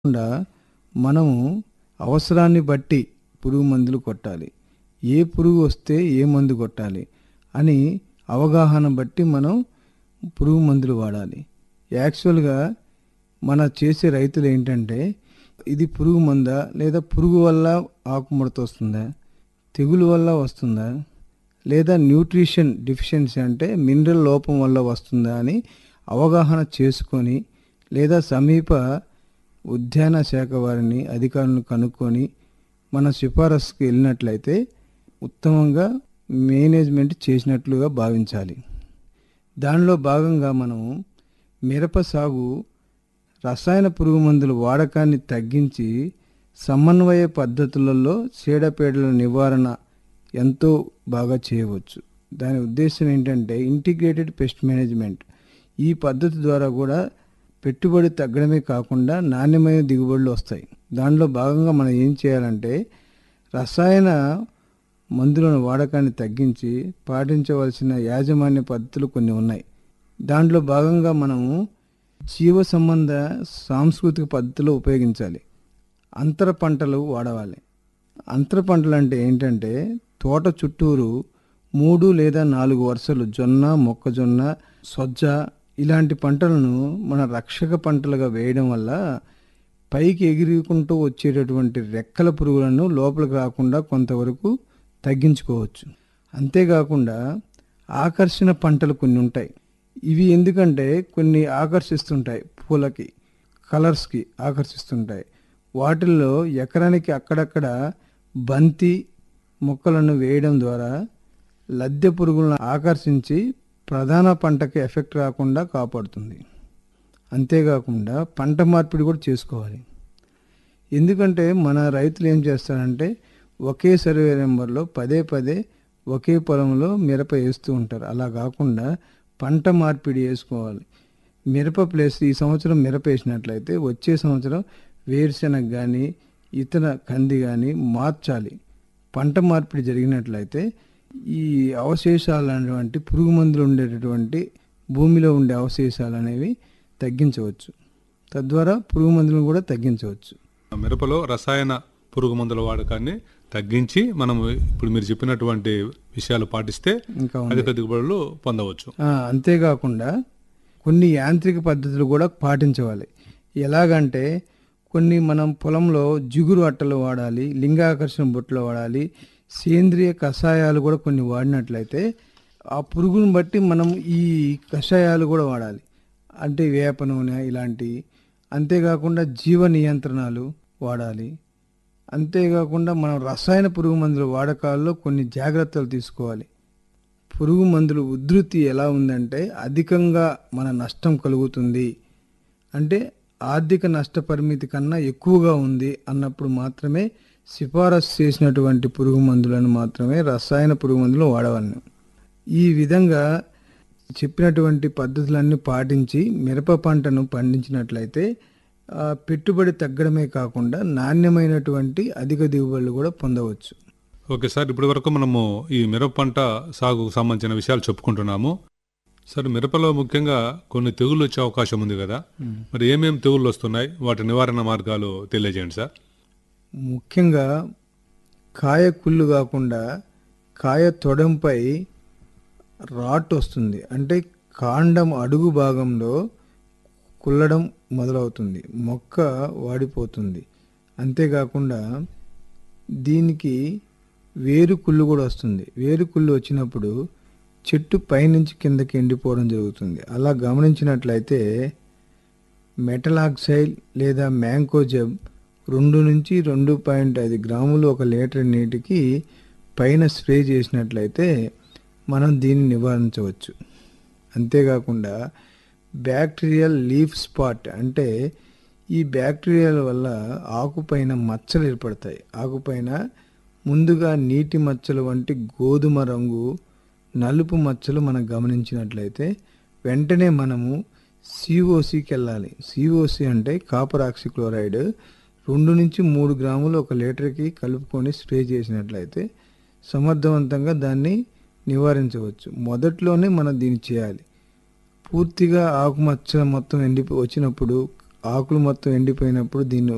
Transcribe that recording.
కాకుండా మనము అవసరాన్ని బట్టి పురుగు మందులు కొట్టాలి ఏ పురుగు వస్తే ఏ మందు కొట్టాలి అని అవగాహన బట్టి మనం పురుగు మందులు వాడాలి యాక్చువల్గా మన చేసే రైతులు ఏంటంటే ఇది పురుగు మందా లేదా పురుగు వల్ల ఆకుముడత వస్తుందా తెగులు వల్ల వస్తుందా లేదా న్యూట్రిషన్ డిఫిషియన్సీ అంటే మినరల్ లోపం వల్ల వస్తుందా అని అవగాహన చేసుకొని లేదా సమీప ఉద్యాన శాఖ వారిని అధికారులను కనుక్కొని మన సిఫారసుకి వెళ్ళినట్లయితే ఉత్తమంగా మేనేజ్మెంట్ చేసినట్లుగా భావించాలి దానిలో భాగంగా మనం మిరప సాగు రసాయన పురుగు మందుల వాడకాన్ని తగ్గించి సమన్వయ పద్ధతులలో చీడపీడల నివారణ ఎంతో బాగా చేయవచ్చు దాని ఉద్దేశం ఏంటంటే ఇంటిగ్రేటెడ్ పెస్ట్ మేనేజ్మెంట్ ఈ పద్ధతి ద్వారా కూడా పెట్టుబడి తగ్గడమే కాకుండా నాణ్యమైన దిగుబడులు వస్తాయి దానిలో భాగంగా మనం ఏం చేయాలంటే రసాయన మందులను వాడకాన్ని తగ్గించి పాటించవలసిన యాజమాన్య పద్ధతులు కొన్ని ఉన్నాయి దాంట్లో భాగంగా మనము జీవ సంబంధ సాంస్కృతిక పద్ధతులు ఉపయోగించాలి అంతర పంటలు వాడవాలి అంతర పంటలు అంటే ఏంటంటే తోట చుట్టూరు మూడు లేదా నాలుగు వరుసలు జొన్న మొక్కజొన్న సొజ్జ ఇలాంటి పంటలను మన రక్షక పంటలుగా వేయడం వల్ల పైకి ఎగిరికుంటూ వచ్చేటటువంటి రెక్కల పురుగులను లోపలికి రాకుండా కొంతవరకు తగ్గించుకోవచ్చు అంతేకాకుండా ఆకర్షణ పంటలు కొన్ని ఉంటాయి ఇవి ఎందుకంటే కొన్ని ఆకర్షిస్తుంటాయి పూలకి కలర్స్కి ఆకర్షిస్తుంటాయి వాటిల్లో ఎకరానికి అక్కడక్కడ బంతి మొక్కలను వేయడం ద్వారా లద్దె పురుగులను ఆకర్షించి ప్రధాన పంటకి ఎఫెక్ట్ రాకుండా కాపాడుతుంది అంతేకాకుండా పంట మార్పిడి కూడా చేసుకోవాలి ఎందుకంటే మన రైతులు ఏం చేస్తారంటే ఒకే సర్వే నెంబర్లో పదే పదే ఒకే పొలంలో మిరప వేస్తూ ఉంటారు అలా కాకుండా పంట మార్పిడి వేసుకోవాలి మిరప ప్లేస్ ఈ సంవత్సరం మిరప వేసినట్లయితే వచ్చే సంవత్సరం వేరుశెనగ కానీ ఇతర కంది కానీ మార్చాలి పంట మార్పిడి జరిగినట్లయితే ఈ అవశేషాలు అనేటువంటి పురుగు మందులు ఉండేటటువంటి భూమిలో ఉండే అవశేషాలు అనేవి తగ్గించవచ్చు తద్వారా పురుగు మందులను కూడా తగ్గించవచ్చు మిరపలో రసాయన పురుగు మందుల వాడకాన్ని తగ్గించి మనం ఇప్పుడు మీరు చెప్పినటువంటి విషయాలు పాటిస్తే ఇంకా ఉంది. అధిక దిగుబడులు పొందవచ్చు ఆ, అంతేకాకుండా కొన్ని యాంత్రిక పద్ధతులు కూడా పాటించవాలి ఎలాగంటే కొన్ని మనం పొలంలో జిగురు అట్టలు వాడాలి లింగాకర్షణ బొట్లు వాడాలి సేంద్రియ కషాయాలు కూడా కొన్ని వాడినట్లయితే ఆ పురుగును బట్టి మనం ఈ కషాయాలు కూడా వాడాలి అంటే వేప నూనె ఇలాంటి అంతేకాకుండా జీవ నియంత్రణలు వాడాలి అంతేకాకుండా మనం రసాయన పురుగు మందుల వాడకాల్లో కొన్ని జాగ్రత్తలు తీసుకోవాలి పురుగు మందులు ఉధృతి ఎలా ఉందంటే అధికంగా మన నష్టం కలుగుతుంది అంటే ఆర్థిక నష్ట పరిమితి కన్నా ఎక్కువగా ఉంది అన్నప్పుడు మాత్రమే సిఫారసు చేసినటువంటి పురుగు మందులను మాత్రమే రసాయన పురుగు మందులు వాడవలను ఈ విధంగా చెప్పినటువంటి పద్ధతులన్నీ పాటించి మిరప పంటను పండించినట్లయితే ఆ, పెట్టుబడి తగ్గడమే కాకుండా నాణ్యమైనటువంటి అధిక దిగుబడులు కూడా పొందవచ్చు ఓకే సార్ ఇప్పటి వరకు మనము ఈ మిరప పంట సాగుకు సంబంధించిన విషయాలు చెప్పుకుంటున్నాము సార్ మిరపలో ముఖ్యంగా కొన్ని తెగుళ్ళు వచ్చే అవకాశం ఉంది కదా మరి ఏమేమి తెగుళ్ళు వస్తున్నాయి వాటి నివారణ మార్గాలు తెలియజేయండి సార్ ముఖ్యంగా కాయ కుళ్ళు కాకుండా కాయ తొడంపై రాట్ వస్తుంది అంటే కాండం అడుగు భాగంలో కుల్లడం మొదలవుతుంది మొక్క వాడిపోతుంది అంతేకాకుండా దీనికి వేరు కుళ్ళు కూడా వస్తుంది వేరు కుళ్ళు వచ్చినప్పుడు చెట్టు పైనుంచి కిందకి ఎండిపోవడం జరుగుతుంది అలా గమనించినట్లయితే మెటలాక్సైల్ లేదా మ్యాంకోజెబ్ రెండు నుంచి రెండు పాయింట్ ఐదు గ్రాములు ఒక లీటర్ నీటికి పైన స్ప్రే చేసినట్లయితే మనం దీన్ని నివారించవచ్చు అంతేకాకుండా బ్యాక్టీరియల్ లీఫ్ స్పాట్ అంటే ఈ బ్యాక్టీరియాల వల్ల ఆకుపైన మచ్చలు ఏర్పడతాయి ఆకుపైన ముందుగా నీటి మచ్చలు వంటి గోధుమ రంగు నలుపు మచ్చలు మనం గమనించినట్లయితే వెంటనే మనము సిఓసికి వెళ్ళాలి సిఓసి అంటే కాపర్ ఆక్సిక్లోరైడ్ రెండు నుంచి మూడు గ్రాములు ఒక లీటర్కి కలుపుకొని స్ప్రే చేసినట్లయితే సమర్థవంతంగా దాన్ని నివారించవచ్చు మొదట్లోనే మనం దీన్ని చేయాలి పూర్తిగా ఆకుమచ్చ మొత్తం ఎండి వచ్చినప్పుడు ఆకులు మొత్తం ఎండిపోయినప్పుడు దీన్ని